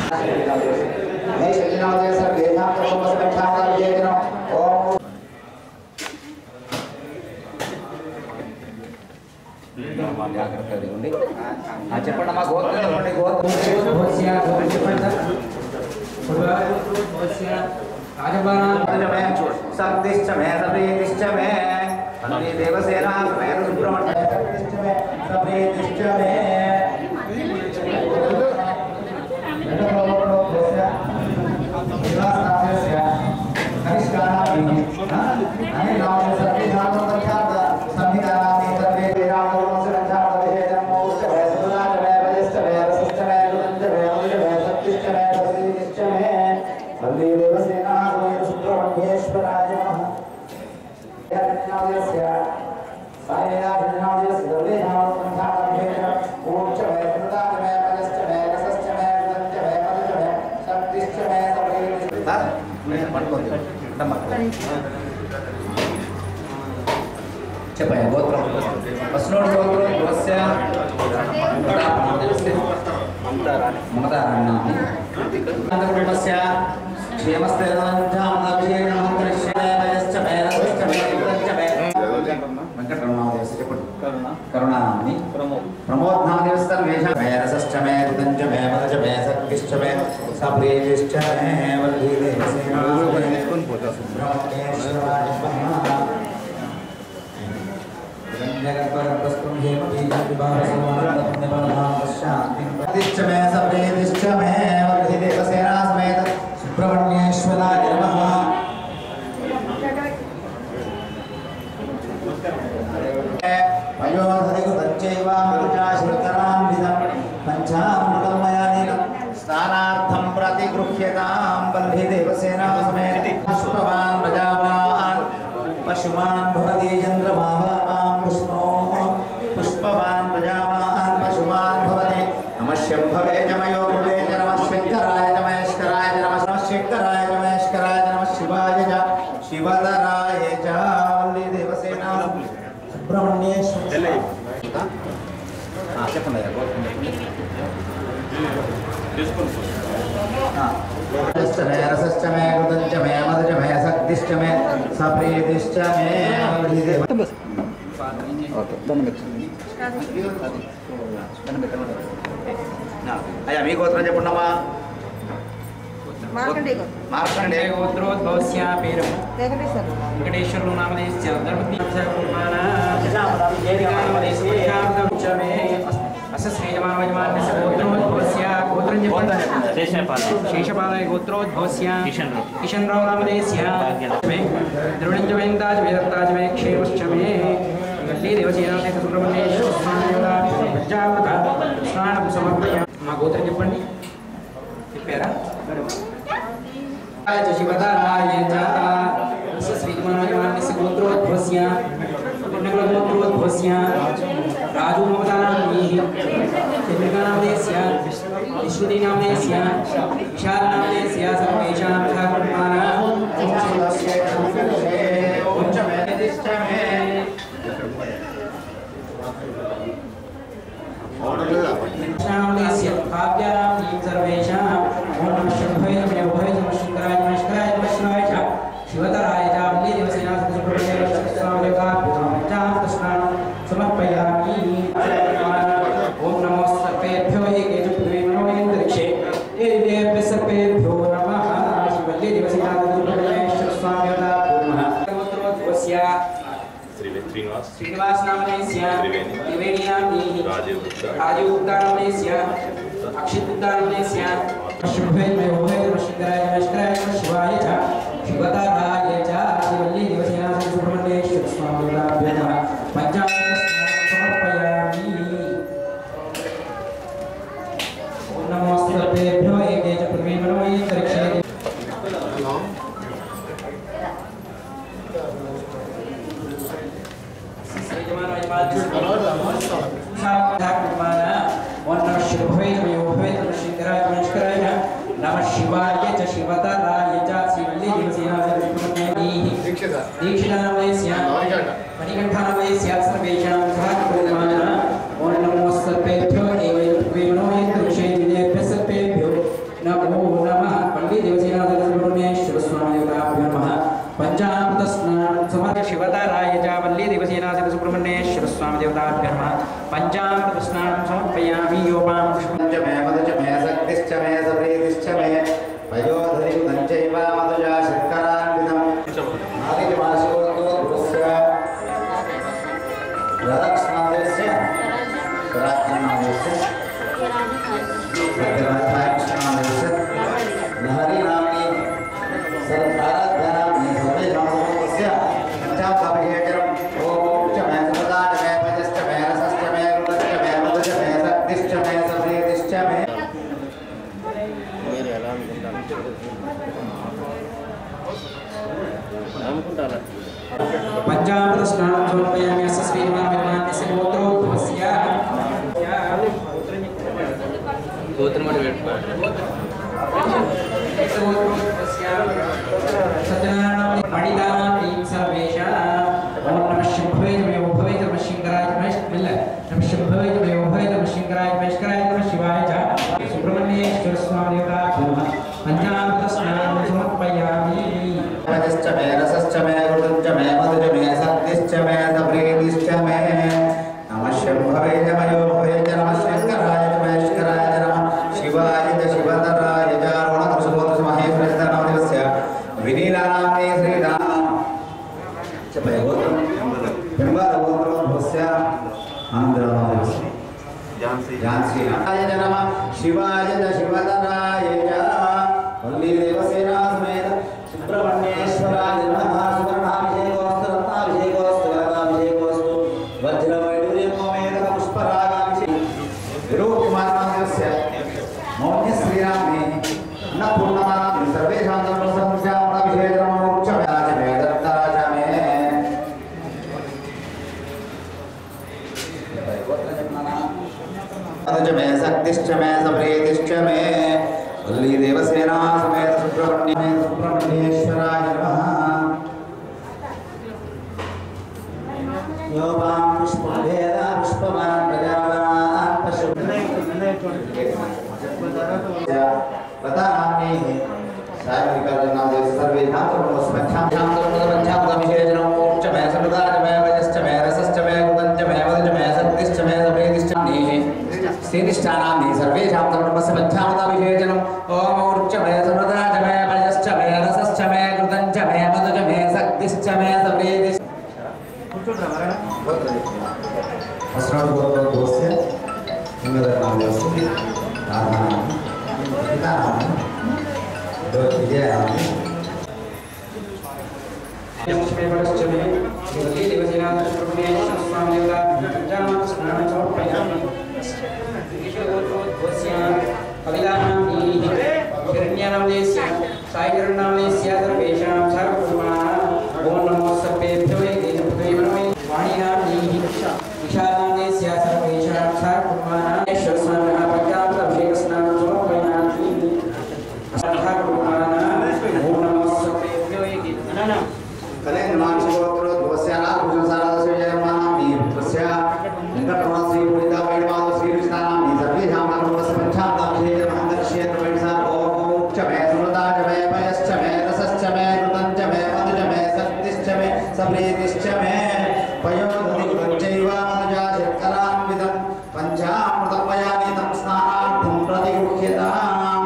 ఓం జాగ్రత్తగా ఉండి చెప్పండి అమ్మా గోత్రం చెప్పండి గోత్రం సప్తిశ్చ మే సప్రీతిశ్చ మే అన్ని దేవసేనా మే సుబ్రహ్మణ్య సప్తిశ్చ మే సప్రీతిశ్చ మే చెప్పండి గోత్రం వస్తునోడు గోత్రం వస్య మమతారాణి కుటుంబస్య వెంకటరమణాదేశ చెప్పండి కరుణాన్ని ప్రమోద్నాదేవస్థం వేషమేరసశ్చ మే రుదంచ మే మదచ మే సత్కిశ్చ మే సప్రీతిశ్చ మే వల్లీదేవసేనా సుబ్రహ్మణ్యేశ్వరాయ నమః సుబ్రహ్మణ్యేశ్వరాయ నమ స్నానార్థం ప్రతిగృహ్యతాం బల్హి దేవసేనా సమేతి పుష్పవాన్ ప్రజావాన్ పశుమాన్ భవతి చంద్రమావాం విష్ణో పుష్పవాన్ ప్రజావాన్ పశుమాన్ భవతి నమ శంభవే జమయో భవే నమ శంకరాయ నమేశ్వరాయ నమ శంకరాయ నమేశ్వరాయ నమ శివాయ చ శివధరాయ చ వల్లి దేవసేనా సుబ్రహ్మణ్యేశ్వర చెప్పండి అయ్యా, గోత్రం చెప్పండి. రసశ్చ మే రసశ్చ మే రుదంచ మే మదచ మే సక్తిశ్చ మే సప్రీతిశ్చ మే వల్లిదేవ అయ్యా మీ గోత్రం చెప్పండి అమ్మా మార్కండేయ మార్కండే గోత్రోద్భవస్య పేరు వెంకటేశ్వర వెంకటేశ్వరులు నామదేశ్య ధర్మతి అస శ్రీజమానవజమాన్యస్య గోత్రోద్భవస్య గోత్రం చెప్పండి శేషపాలయ గోత్రోద్భవస్య కిషన్ రావు. కిషన్ రావు నామదేశ్య మే ద్రుణంచ వేంతాజ వేదత్తాజ మే క్షేమశ్చ మే వల్లీ దేవసేనాథ సుబ్రహ్మణ్యేశ్వర స్వామి ప్రజావృత స్నానం సమర్పయ మా గోత్రం చెప్పండి చెప్పారా च शिवतराय च अस्य श्रीमन्मयमान्यस्य गोत्रोद्भवस्य पुण्यकुलगोत्रोद्भवस्य राजू ममतानाम्नीः चन्द्रिकानामदेस्य विश्वतीनामदेस्य विशालनामदेस्य सर्वेषां ठाकुर्माणां कृष्णामदेस्य काव्यानां सर्वेषां ॐ नमः शम्भवे नमः उभये नमः शङ्कराय नमः शङ्कराय नमः शिवाय च शिवतराय च वल्ली देवसेना सुब्रह्मण्यं कृष्णान् समर्पयामि ॐ नमो सर्पेभ्यो एके च पृथ्वी मनोयन्तरिक्षे ये देवेभ्यः सर्पेभ्यो नमः शिवल्ली देवसेना सुब्रह्मण्येश्वर स्वामिवता पूर्णः శ్రీనివాస్ श्रीनिवास नामनेस्य त्रिवेणी। त्रिवेणी नाम्नीः రాజీవ్ గుప్తా राजीव गुप्ता नामनेस्य अक्षित गुप्ता नामनेस्य शुभे मे ओहे नमस्काराय नमस्काराय नमः शिवाय च शिवताराय च शिवल्ली देवसेना सुब्रह्मण्येश्वर स्वामी नमः पञ्चामृत समर्पयामि ॐ नमो सर्वेभ्यो एके च पृथ्वी मनोये परीक्षे నమ శివాయ చ శివతరాయ చ శివల్లి దీక్షితానమయస్య మణికంఠానమయస్య సర్వేషాం సహకుర్మాణ ఓం నమో సర్వేభ్యో దేవైర్వేణో యంత్రిషే దినేభ్య సర్వేభ్యో నమో सप्रीतिश्च मे वयोधरियुतं चैव मधुजा शर्करान्वितं नादिवासोत्तरस्य रथस्नादस्य स्वराज्यनादस्य सत्यनाथायकृष्णादस्य लहरीनाम्नि सर्वाराध्यनाम्नि सर्वेषां समूहस्य पञ्चाभिषेकम् ॐ च मे सपदा च मे भजश्च मे रसश्च मे रुदश्च मे मधुश्च मे शक्तिश्च मे सप्रीतिश्च मे మీరు ఎలా అనుకుంటారు అనుకుంటారా పంచామృత స్నానం సమర్పయామి అస్య శ్రీమానమిమాన్యస్య గోత్రోద్భవస్య గోత్రం కూడా పెట్టుకోండి సత్యనారాయణ మణిదానాం సర్వేషాం ఓం నమః శంభవే నమః ఉభవే నమః శంకరాయ నమః మిల్ల నమః శంభవే నమః ఉభవే నమః శంకరాయ నమః శంకరాయ నమః శివాయ చ సుబ్రహ్మణ్యేశ్వర స్వామి దేవతా పంచామృత స్నానం సమర్పయామి भजश्च मे रसश्च मे रुदश्च मे मधुश्च मे शक्तिश्च मे सप्रीतिश्च मे नमः शम्भवे च मयोभवे च नमः शङ्कराय च महेश्वराय च नमः शिवाय च शिवतराय च अरुणकृषभोत्रमहेश्वरस्य नवदिवस्य विनीलानाम्ने श्रीराम च भयगोत्रं बिम्बारगोत्रोद्भवस्य आनन्दरामदेवस्य ఝాన్సీరాయ నమః శివాయ చ శివతరాయ చ వల్లీదేవసేనా సమేత సుబ్రహ్మణ్యేశ్వరాయ నమః సువర్ణాభిషేకోస్తు రత్నాభిషేకోస్తు గంగాభిషేకోస్తు వజ్రవైడూర్యమోమేద పుష్పరాగాభిషేకం విరూపమానస్య మౌన్య శ్రీరామే అన్నపూర్ణమానామి సర్వేషాం ధర్మసంఖ్యామభిషేకమోక్షమయాచ మే దత్తాచ మే अदच मे शक्तिश्च मे सप्रीतिश्च मे वल्ली देवसेना समेत सुब्रह्मण्य मे सुब्रह्मण्येश्वराय नमः योपां पुष्पभेद पुष्पवान् प्रजावान् पशु प्रधानाम्नेः सायविकर्जनादेव सर्वे धातुर्मस्मच्छां धातुर्मदमच्छां तमिषेचनं मोक्ष मे समृदाच मे वजश्च मे रसश्च मे गुदञ्च मे वदच मे शक्तिश्च मे सप्रीतिश्च नेः श्रीनिष्ठानाम्नि सर्वेषां धर्मस्य मध्यामताभिषेचनम् ॐ ऊर्च मे समृदाच मे वजश्च मे रसश्च मे गुदञ्च मे वदच मे शक्तिश्च मे सप्रीतिश्च अस्मात् गोत्रोद्भवस्य लिङ्गधर्मावस्य राधानां पितानां विजयानां कलेन मानसिकोत्तरोद्भवस्य नागभूषणसारदस्य विजयमानाम्नि पुत्रस्य वेङ्कटरमणश्री पुरिता वैणवाद श्रीकृष्णानाम्नि सर्वेषां धर्मस्य पञ्चामताभिषेकमहन्तर्ष्येत्र वैणसा ॐ च मे सुमृता च मे पयश्च मे रसश्च मे कृतं च मे मधुच मे शक्तिश्च मे सप्रीतिश्च मे पयोधनिकृतञ्चैव मनुजा शर्करान्वितं पञ्चामृतं मयानि तं स्नानार्थं प्रतिगृह्यताम्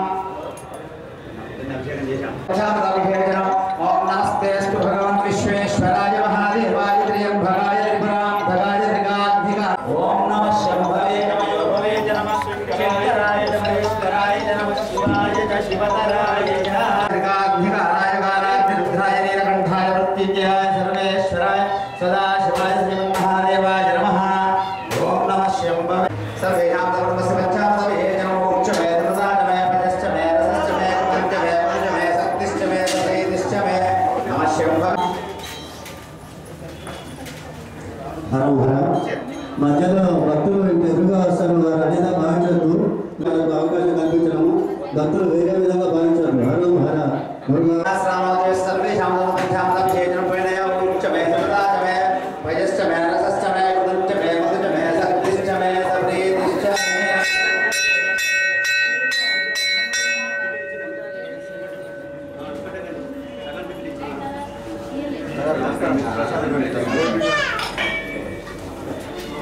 पञ्चामृताभिषेचनम् ॐ नमस्तेऽस्तु भगवन् विश्वेश्वराय महादेवाय त्र्यम्बकाय त्रिपुरान्तकाय त्रिकात्मिका ॐ नमः शम्भवे नमः भवे च नमः शङ्कराय च महेश्वराय च नमः शिवाय च शिवतराय च त्रिकात्मिकाय कालाय रुद्राय नीलकण्ठाय मृत्युञ्जयाय सर्वेश्वराय सदाशिवाय श्रीमन्महादेवाय नमः ॐ नमः शम्भवे सर्वेषां धर्मस्य पञ्चामृतभिषेचनम् मोक्ष मे धर्मदान मे भजश्च मे रसश्च मे कृतञ्च मे वरुच मे शक्तिश्च मे सप्रीतिश्च मे नमः शम्भवे హరం హరం మధ్యలో భక్తులు ఇంటి ఎదురుగా వస్తారు వారు అనేది భావించద్దు మనకు అవకాశం కల్పించడము భక్తులు వేరే విధంగా భావించారు హరం హర మురుగా सहस्रामोदय सर्वेषां धर्मपञ्चामृतभिषेचनं परिणय मोक्ष मे धर्मदान मे भजश्च मे रसश्च मे कृतञ्च मे वरुच मे शक्तिश्च मे सप्रीतिश्च मे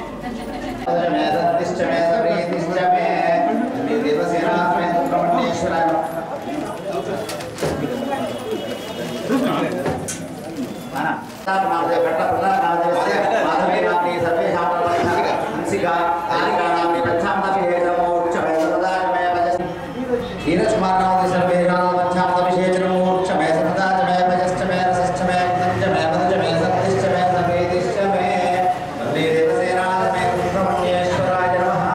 मे सत्तिश्च मे सप्रीतिश्च मे मे देवसेनास्मे सुब्रह्मण्येश्वर नाम सर्वे नाम पंचामत विशेषण मूर्छ मे सतता च मे भजश्च मे रसश्च मे कृतञ्च मे पदञ्च मे सत्यश्च मे सपेतिश्च मे वन्दे देवसेनाथ मे सुब्रह्मण्येश्वराय नमः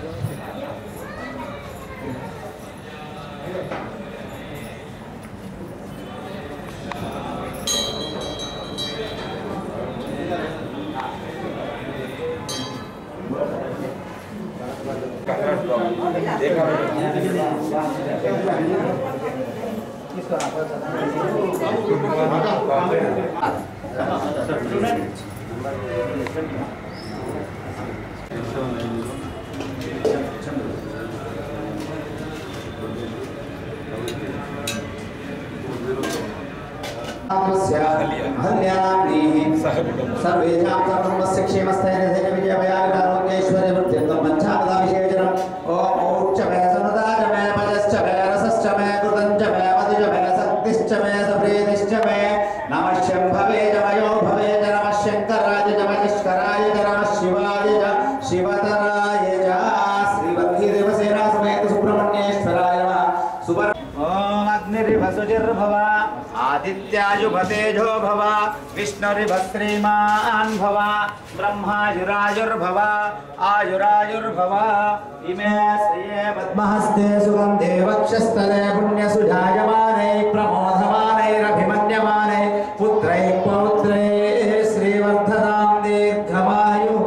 सर्वेषां सर्वस्य क्षेमस्थैर्यधैर्य विजयभयारोग्यैश्वर्य वृद्ध्यन्तं पञ्चापदाभिषेचनम् ॐ ऊर्च मे सनदाच मे पजश्च मे रसश्च मे कृतञ्च मे मधुज मे शक्तिश्च मे सप्रीतिश्च मे नमः शम्भवे च मयो भवे च नमः शङ्कराय च महेश्वराय च नमः शिवाय च शिवतराय च श्रीवल्लीदेवसेना समेत सुब्रह्मण्येश्वराय नमः सुबर ॐ अग्निरिभसुजिर्भव आदित्यायुभतेजो भव विष्णुरिभश्रीमान् भव ब्रह्मायुरायुर्भव आयुरायुर्भव इमे श्रिये पद्महस्ते सुगन्धे वक्षस्थले पुण्यसुजायमानै प्रमोदमानैरभिमन्यमानै पुत्रैः पौत्रैः श्रीवर्धतां दीर्घमायुः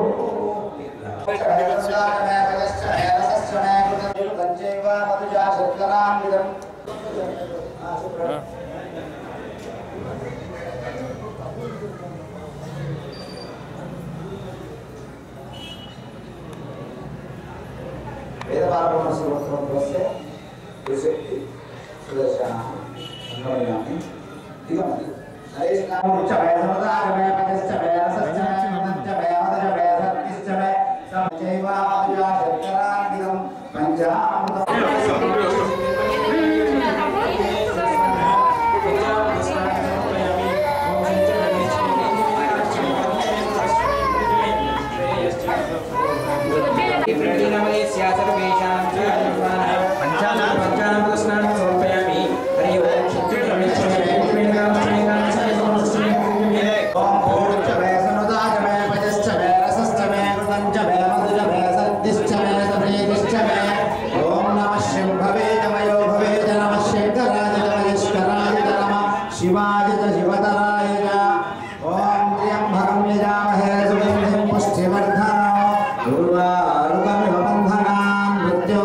शिवाय च शिवतराय च ॐ त्र्यम्बकं यजामहे सुगन्धिं पुष्टिवर्धनम् उर्वारुकमिव बन्धनान्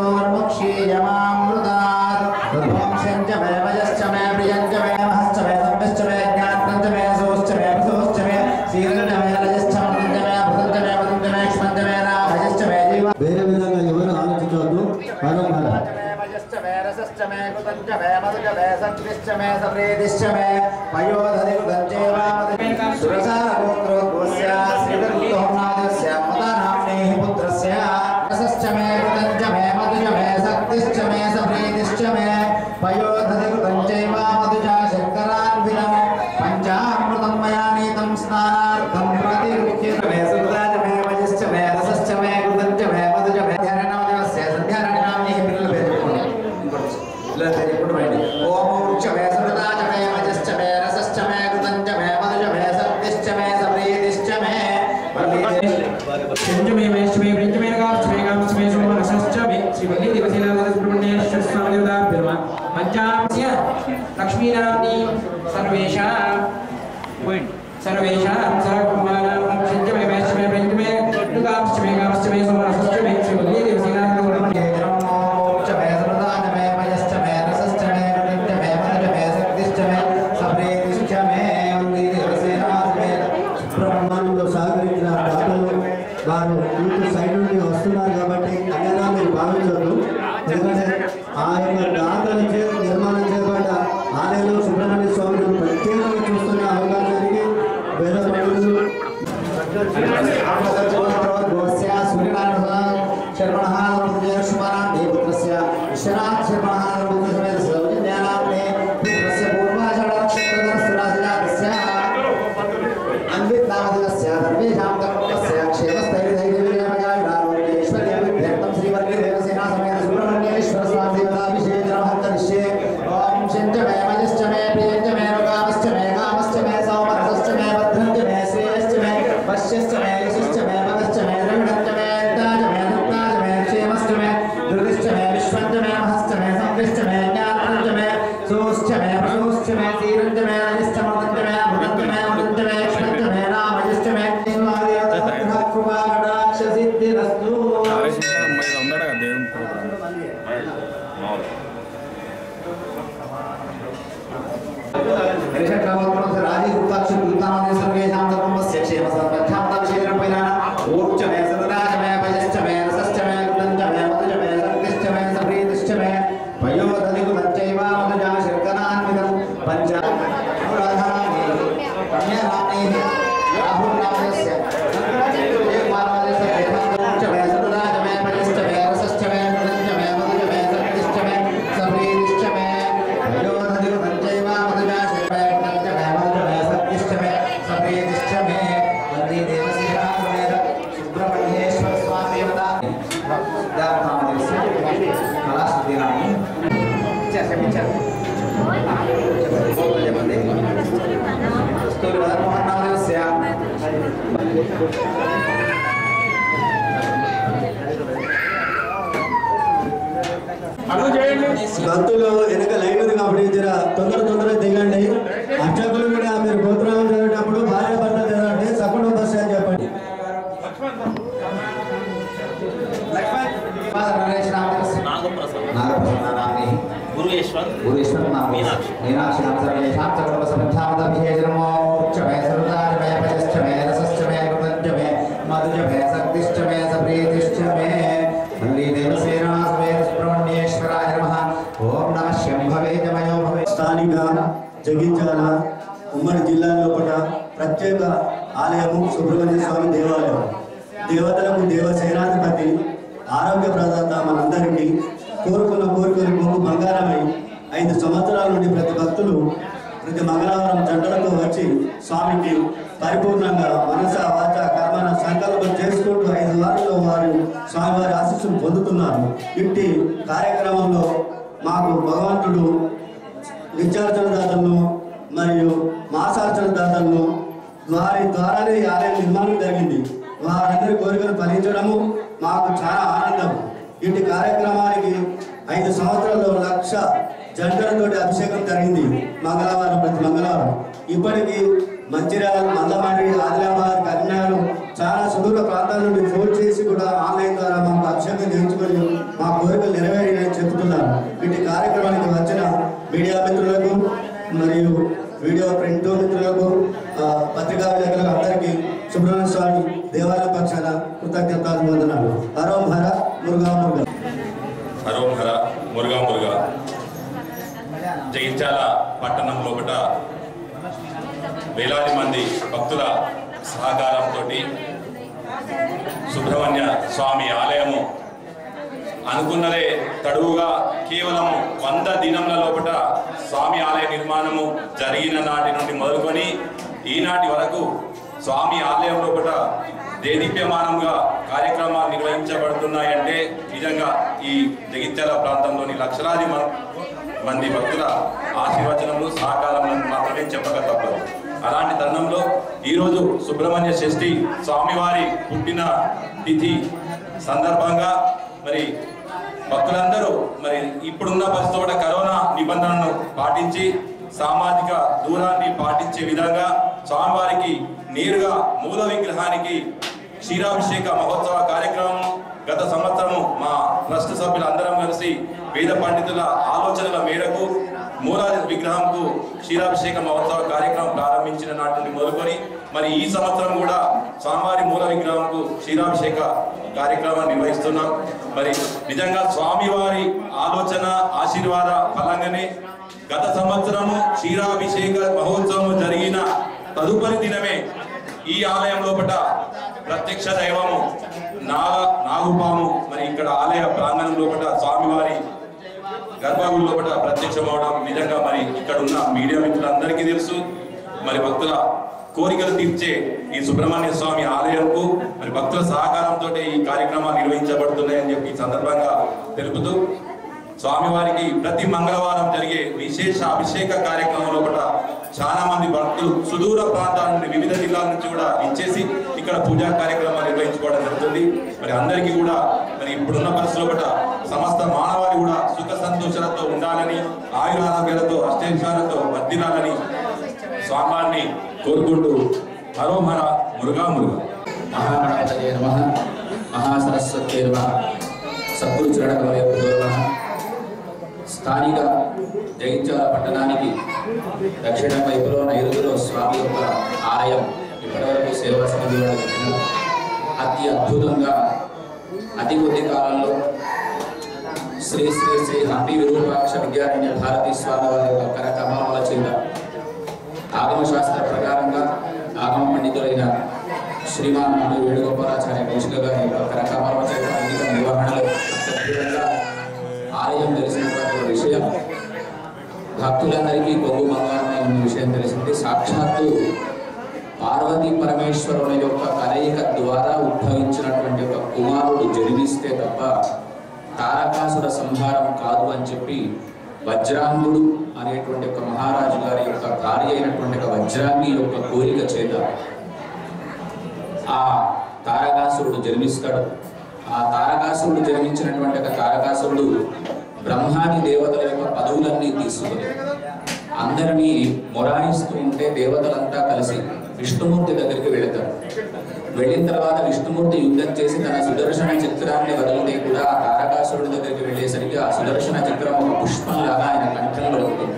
मृत्योर्मुक्षीयमामृतात् ध्वंसं च मे वयश्च मे प्रियं च मे महश्च मे सम्यश्च मे ज्ञातं च मे सोश्च मे प्रसोश्च मे शीलं च मे रजश्च मृतं च मे भृतं च मे मधुं च मे क्ष्मं च मे राभजश्च मे जीव వేరే విధంగా ఎవరు ఆలోచించవద్దు హరం హర वयश्च मे रसश्च मे कृतं च मे मधु च मे सत्विश्च मे सप्रीतिश्च मे पयोधरिकृतं चैवामति सुरसारगोत्रोद्भवस्य श्रीधर्मोहनादस्य मदनाम्नेः पुत्रस्य रसश्च मे कृतं च मे मधु च मे सत्विश्च मे सप्रीतिश्च मे पयोधरिकृतं चैवामधु च शर्करान्वितं पञ्चामृतं मया नीतं स्नानार्थं प्रतिरुच्यते मे सुकृता च मे वयश्च मे रसश्च मे कृतं च मे मधु च मे ध्याननामदेवस्य सन्ध्यानाम्नेः पिల్లలు పేర్కొనండి ఇలా తెలియకుండా బయట ఓం ఊర్చ మే సృతా చ మే మజశ్చ మే రసశ్చ మే కృతం చ మే మధుచ మే సత్తిశ్చ మే సప్రీతిశ్చ మే पंचमे वैष्णवे पंचमे नगाष्टमे गामष्टमे सोमरसश्चमे श्रीवल्ली देवसेनापति सुब्रह्मण्येश्वर स्वामी देवताभ्यर्मा पञ्चामस्य लक्ष्मीनाम्नी सर्वेषां सर्वेषां सर्वकुमारां पंचमे वैष्णवे पंचमे नगाष्टमे गामष्टमे सोमरसश्चमे श्रीवल्ली देवसेनापति सुब्रह्मण्य च మే సృతా చ మే మజశ్చ మే రసశ్చ మే కృతం చ మే మధుచ మే సత్తిశ్చ మే సప్రీతిశ్చ మే వందే దేవసేనా సమేత బ్రహ్మాండంలో సహకరించిన దాతలు వారు ఇంటి సైడ్ నుండి వస్తున్నారు కాబట్టి అన్నదా మీరు భావించవద్దు ఎందుకంటే ఆ యొక్క దాతలచే నిర్మాణం చేయబడ్డ ఆలయంలో సుబ్రహ్మణ్య స్వామిని ప్రత్యేకంగా చూస్తున్న అవకాశానికి వేద పండితులు శ్రీవర్గ దేవసేనా సమేత సుబ్రహ్మణ్యేశ్వర స్వామి దేవతాభిషేకం सीरञ्जमे रजिष्ठमदञ्जमे अमृतञ्जमे अमृतञ्जमे लक्ष्मञ्जमे रामजिष्ठमे कृपाकटाक्षसिद्धिरस्तु ఉన్నాడు కదా దేవుని ప్రోగ్రామ్ राजी गुप्ताक्ष गुप्तानादि सर्वेषां धर्मस्य क्षेम सर्वथां तक्षेत्रं पैलान ऊर्च मे सदराज मे भजश्च मे रसश्च मे गुणञ्च मे मधुज मे रक्तिश्च मे सप्रीतिश्च मे पयोदधिगु पञ्चैव मधुजा शर्करान्वितं पञ्च अनुराधानानि कन्यानाम्नि राहुर्नामस्य एकमानवस्य ऊर्च मे सदराज मे भजश्च मे रसश्च मे गुणञ्च मे मधुज मे रक्तिश्च मे सप्रीतिश्च मे पयोदधिगु पञ्चैव मधुजा शर्करान्वितं मे मधुज मे सप्रीतिश्च मे सप्रीतिश्च मे वन्दे देवसेना समेत सुब्रह्मण्येश्वर स्वामी కళాస్తుతిరాన్ని చెప్పండి కస్తూరి మదన్మోహన్ నామదేవస్య భక్తులు వెనక లైన్ ఉంది కాబట్టి జర తొందర తొందర దిగండి అర్చకులు కూడా మీరు గోత్రాలు చదివేటప్పుడు భార్య భర్త చదవండి సకుణ బస్ అని చెప్పండి నరేష్ నామదేవస్య నాగప్రసాద్ నాగప్రసన్న నామ్ని గురుయేశ్వర్ గురీశ్వర నామ మీనాక్షి. మీనాక్షి నామ సర్వేషాం సకల సంధ్యామదభిజనమో च मे सरुदार मे भजश्च मे रसश्च मे कृतञ्च मे मधुज मे शक्तिश्च मे सप्रीतिश्च मे वल्ली देवसेना समेत सुब्रह्मण्येश्वराय नमः ఓం నమః శంభవే జమయో భవే స్థానిక జగించాల ఉమ్మడి జిల్లా లోపల ప్రత్యేక ఆలయము సుబ్రహ్మణ్య స్వామి దేవాలయం దేవతలకు దేవసేనాధిపతి ఆరోగ్య ప్రదాత మనందరికీ కోరుకున్న కోరికలు మొక్కు బంగారమై ఐదు సంవత్సరాల నుండి ప్రతి భక్తులు ప్రతి మంగళవారం జంటలతో వచ్చి స్వామికి పరిపూర్ణంగా మనస వాచ కర్మన సంకల్పం చేసుకుంటూ ఐదు వారాల్లో వారు స్వామివారి ఆశీస్సులు పొందుతున్నారు ఇట్టి కార్యక్రమంలో మాకు భగవంతుడు నిత్యార్చన దాతలను మరియు మాసార్చన దాతలను వారి ద్వారానే ఈ ఆలయం నిర్మాణం జరిగింది వారందరి కోరికలు ఫలించడము మాకు చాలా ఆనందం ఇటు కార్యక్రమానికి ఐదు సంవత్సరాల్లో లక్ష జంటలతోటి అభిషేకం జరిగింది మంగళవారం ప్రతి మంగళవారం ఇప్పటికీ మంచిర్యాల మల్లమాడి ఆదిలాబాద్ కర్నాలు చాలా సుదూర ప్రాంతాల నుండి ఫోన్ చేసి కూడా ఆన్లైన్ ద్వారా మాకు అభిషేకం చేయించుకొని మా కోరికలు నెరవేరినాయని చెబుతున్నారు వీటి కార్యక్రమానికి వచ్చిన మీడియా మిత్రులకు మరియు వీడియో ప్రింట్ మిత్రులకు ఆ, పత్రికా విలేకరులకు అందరికీ సుబ్రహ్మణ్య స్వామి దేవాలయ పక్షాన కృతజ్ఞతలు వందనాలు హరోం హర మురుగా మురుగా హరోం హర మురుగా మురుగా జగిత్యాల పట్టణం లోపల వేలాది మంది భక్తుల సహకారంతో సుబ్రహ్మణ్య స్వామి ఆలయము అనుకున్నదే తడువుగా కేవలం వంద దినముల లోపల స్వామి ఆలయ నిర్మాణము జరిగిన నాటి నుండి మొదలుకొని ఈనాటి వరకు స్వామి ఆలయం లోపల దేదీప్యమానంగా కార్యక్రమాలు నిర్వహించబడుతున్నాయంటే నిజంగా ఈ జగిత్యాల ప్రాంతంలోని లక్షలాది మం- మంది భక్తుల ఆశీర్వచనములు సహకారం మాత్రమే చెప్పక తప్పదు అలాంటి తరుణంలో ఈరోజు సుబ్రహ్మణ్య షష్ఠి స్వామివారి పుట్టిన తిథి సందర్భంగా మరి భక్తులందరూ మరి ఇప్పుడున్న పరిస్థితి కూడా కరోనా నిబంధనలను పాటించి సామాజిక దూరాన్ని పాటించే విధంగా స్వామివారికి నేరుగా మూల విగ్రహానికి క్షీరాభిషేక మహోత్సవ కార్యక్రమం గత సంవత్సరము మా ట్రస్ట్ సభ్యులందరం కలిసి వేద పండితుల ఆలోచనల మేరకు మూల విగ్రహంకు క్షీరాభిషేక మహోత్సవ కార్యక్రమం ప్రారంభించిన నాటి నుండి మొదలుకొని మరి ఈ సంవత్సరం కూడా స్వామివారి మూల విగ్రహంకు క్షీరాభిషేక కార్యక్రమాన్ని నిర్వహిస్తున్నాం మరి నిజంగా స్వామివారి ఆలోచన ఆశీర్వాద ఫలంగానే గత సంవత్సరము క్షీరాభిషేక మహోత్సవం జరిగిన తదుపరి దినమే ఈ ఆలయం లోపల ప్రత్యక్ష దైవము నాగ నాగుపాము మరి ఇక్కడ ఆలయ ప్రాంగణం లోపల స్వామివారి గర్భగుడి లోపల ప్రత్యక్షం అవడం నిజంగా మరి ఇక్కడ ఉన్న మీడియా మిత్రులందరికీ తెలుసు మరి భక్తుల కోరికలు తీర్చే ఈ సుబ్రహ్మణ్య స్వామి ఆలయంకు మరి భక్తుల సహకారంతో ఈ కార్యక్రమాలు నిర్వహించబడుతున్నాయని చెప్పి ఈ సందర్భంగా తెలుపుతూ స్వామివారికి ప్రతి మంగళవారం జరిగే విశేష అభిషేక కార్యక్రమం లోపల చాలా మంది భక్తులు సుదూర ప్రాంతాల నుండి వివిధ జిల్లాల నుంచి కూడా ఇచ్చేసి ఇక్కడ పూజా కార్యక్రమాలు నిర్వహించుకోవడం జరుగుతుంది మరి అందరికీ కూడా మరి ఇప్పుడున్న పరిస్థితుల్లో కూడా సమస్త మానవాళి కూడా సుఖ సంతోషాలతో ఉండాలని ఆయురారోగ్యాలతో అష్టైశ్వర్యాలతో వర్ధిల్లాలని స్వామాన్ని కోరుకుంటూ హరోహర మురుగా మురుగా మహాగణపతయే నమ మహాసరస్వతే నమ సద్గురు చరణకమయ నమ స్థానిక జగిత్యాల పట్టణానికి దక్షిణ వైపులో నైరుతిలో స్వామి యొక్క ఆలయం ఇప్పటివరకు సేవా సమితి వాళ్ళు చెప్పిన అతి అద్భుతంగా అతి కొద్ది కాలంలో శ్రీ శ్రీ శ్రీ హంపి విరూపాక్ష విద్యారణ్య భారతీ స్వామి వారి యొక్క కరకమాల చేత ఆగమ శాస్త్ర ప్రకారంగా ఆగమ పండితులైన శ్రీమాన్ నాడు వేణుగోపాలాచార్య కౌశిక గారి యొక్క కరకమాల చేత ఎన్నిక నిర్వహణలో అత్యద్భుతంగా ఆలయం తెలిసినటువంటి ఒక విషయం భక్తులందరికీ కొంగు బంగారమై ఉన్న విషయం తెలిసింది సాక్షాత్తు పార్వతీ పరమేశ్వరుల యొక్క కలయిక ద్వారా ఉద్భవించినటువంటి ఒక కుమారుడు జన్మిస్తే తప్ప తారకాసుర సంహారం కాదు అని చెప్పి వజ్రాంగుడు అనేటువంటి ఒక మహారాజు గారి యొక్క భార్య అయినటువంటి ఒక వజ్రాంగి యొక్క కోరిక చేత ఆ తారకాసురుడు జన్మిస్తాడు ఆ తారకాసురుడు జన్మించినటువంటి ఒక తారకాసురుడు బ్రహ్మాది దేవతల యొక్క పదవులన్నీ తీసుకుని అందరినీ మొరాయిస్తూ ఉంటే దేవతలంతా కలిసి విష్ణుమూర్తి దగ్గరికి వెళతారు వెళ్ళిన తర్వాత విష్ణుమూర్తి యుద్ధం చేసి తన సుదర్శన చక్రాన్ని వదిలితే కూడా ఆ తారకాసురుడి దగ్గరికి వెళ్ళేసరికి ఆ సుదర్శన చక్రం ఒక పుష్పంలాగా ఆయన కంఠంలో ఉంటుంది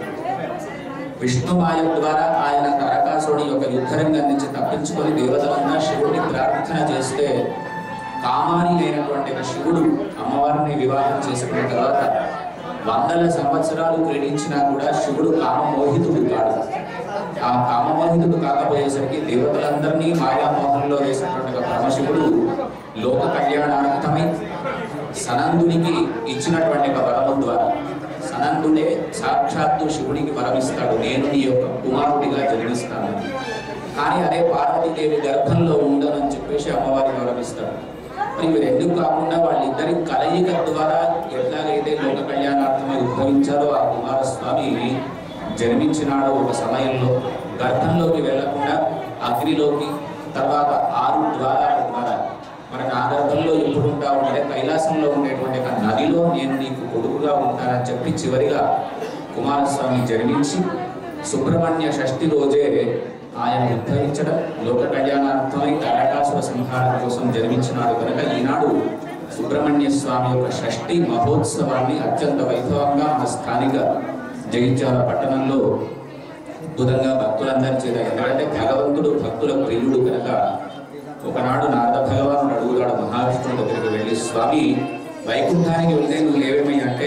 విష్ణుమాయ ద్వారా ఆయన తారకాసురుడి యొక్క యుద్ధరంగం నుంచి తప్పించుకొని దేవతలంతా శివుడిని ప్రార్థన చేస్తే కామాని అయినటువంటి ఒక శివుడు అమ్మవారిని వివాహం చేసుకున్న తర్వాత వందల సంవత్సరాలు క్రీడించినా కూడా శివుడు కామమోహితుడు కాడు ఆ కామమోహితుడు కాకపోయేసరికి దేవతలందరినీ మాయామోహంలో వేసినటువంటి ఒక పరమశివుడు లోక కళ్యాణార్థమై సనందునికి ఇచ్చినటువంటి ఒక వరము ద్వారా సనందుడే సాక్షాత్తు శివుడికి వరమిస్తాడు నేను నీ యొక్క కుమారుడిగా జన్మిస్తాను కానీ అదే పార్వతీదేవి గర్భంలో ఉండనని చెప్పేసి అమ్మవారికి వరమిస్తాడు మరి ఇవి రెండు కాకుండా వాళ్ళిద్దరి కలయిక ద్వారా ఎట్లాగైతే లోక కళ్యాణార్థమై ఉద్భవించారో ఆ కుమారస్వామి జన్మించినాడో ఒక సమయంలో గర్భంలోకి వెళ్లకుండా అగ్నిలోకి తర్వాత ఆరు ద్వారాల ద్వారా మరి నా గర్భంలో ఎప్పుడు ఉంటావు అంటే కైలాసంలో ఉండేటువంటి ఒక నదిలో నేను నీకు కొడుకుగా ఉంటానని చెప్పి చివరిగా కుమారస్వామి జన్మించి సుబ్రహ్మణ్య షష్ఠి రోజే ఆయన ఉద్ధరించడం లోక కళ్యాణార్థమై తారకాసుర సంహారం కోసం జన్మించినాడు కనుక ఈనాడు సుబ్రహ్మణ్య స్వామి యొక్క షష్ఠి మహోత్సవాన్ని అత్యంత వైభవంగా మన స్థానిక జగిత్యాల పట్టణంలో అద్భుతంగా భక్తులందరి చేత ఎందుకంటే భగవంతుడు భక్తుల ప్రియుడు కనుక ఒకనాడు నారద భగవానుడు అడుగుతాడు మహావిష్ణువు దగ్గరికి వెళ్ళి స్వామి వైకుంఠానికి వెళ్తే నువ్వు ఏమేమి అంటే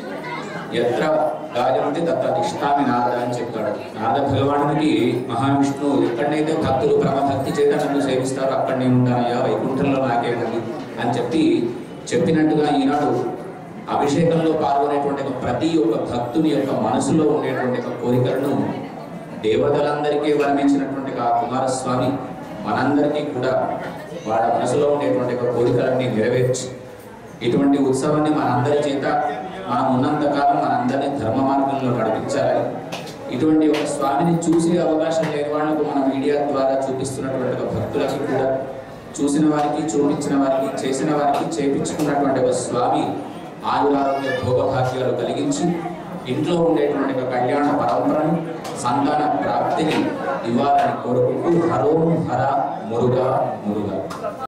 ఎత్ర గాజముంటే తత్ర తిష్టామి నారద అని చెప్తాడు నారద భగవానుడికి మహావిష్ణువు ఎక్కడైతే భక్తులు పరమభక్తి చేత నన్ను సేవిస్తారో అక్కడ నేను ఉంటానయ్యా వైకుంఠంలో నాకేమిటి అని చెప్పి చెప్పినట్టుగా ఈనాడు అభిషేకంలో పాల్గొనేటువంటి ఒక ప్రతి ఒక్క భక్తుని యొక్క మనసులో ఉండేటువంటి ఒక కోరికలను దేవతలందరికీ వర్ణించినటువంటి ఆ కుమారస్వామి మనందరికీ కూడా వాళ్ళ మనసులో ఉండేటువంటి ఒక కోరికలన్నీ నెరవేర్చి ఇటువంటి ఉత్సవాన్ని మనందరి చేత మనం ఉన్నంత కాలం మనందరినీ ధర్మ మార్గంలో నడిపించాలి ఇటువంటి ఒక స్వామిని చూసే అవకాశం లేని వాళ్ళకు మన మీడియా ద్వారా చూపిస్తున్నటువంటి ఒక భక్తులకి కూడా చూసిన వారికి చూపించిన వారికి చేసిన వారికి చేపించుకున్నటువంటి ఒక స్వామి ఆయురారోగ్య భోగభాగ్యాలు కలిగించి ఇంట్లో ఉండేటువంటి ఒక కళ్యాణ పరంపరను సంతాన ప్రాప్తిని ఇవ్వాలని కోరుకుంటూ హరోం హర మురుగా మురుగా